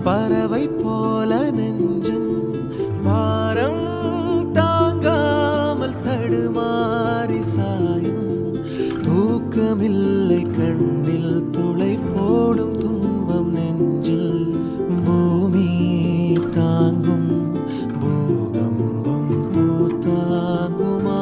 பறவை போல நெஞ்சும் பாரம் தாங்காமல் தடுமாறி சாயும் தூக்கமில்லை கண்ணில் துளை போடும் துன்பம் நெஞ்சில் பூமி தாங்கும் பூகம்பம் பூத்தாங்குமா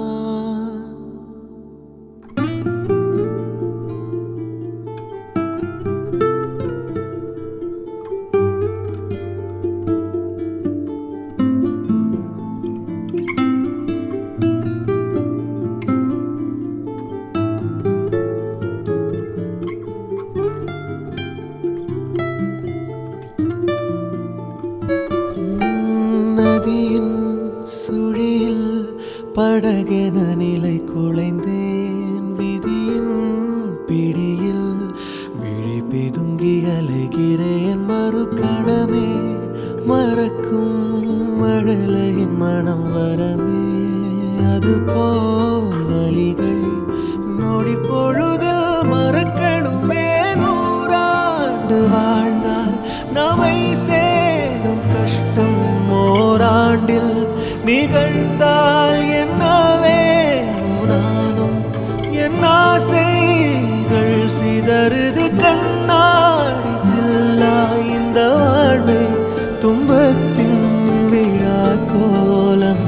நதியின் சுழியில் படகென நிலை குலைந்தேன் விதியின் பிடியில் விழி பிதுங்கி அலைகிறேன் மறு கணமே மறக்கும் மழலையின் மனம் வரமே அது போல் வலிகள் நொடி பொழுதில் மறக்கணுமே நூறாண்டு வாழ்ந்தால் நம்மை சேரும் கஷ்டம் ஓராண்டில் நிகழ்ந்தால் என்னவே நானும் என் ஆசைகள் சிதறுது கண்ணாடி சில்லா இந்த வாழ்வை துன்பத்தின் விழா கோலம்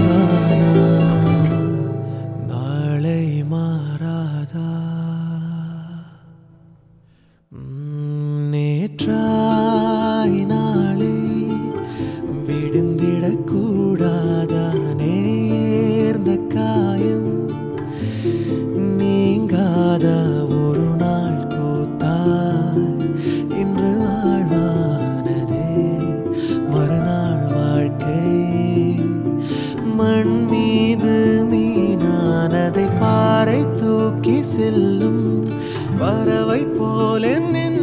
நாளை மாறாதா உம், நேற்றாய் நாளை விடுந்திடக்கூடாதா நேர்ந்த காயம் நீங்காத ஒரு நாள் கூத்தாய் இன்று வாழ்வானதே மறுநாள் வாழ்க்கை மண் மீது மீனானதை பாறை தூக்கி செல்லும் பறவை போல நின்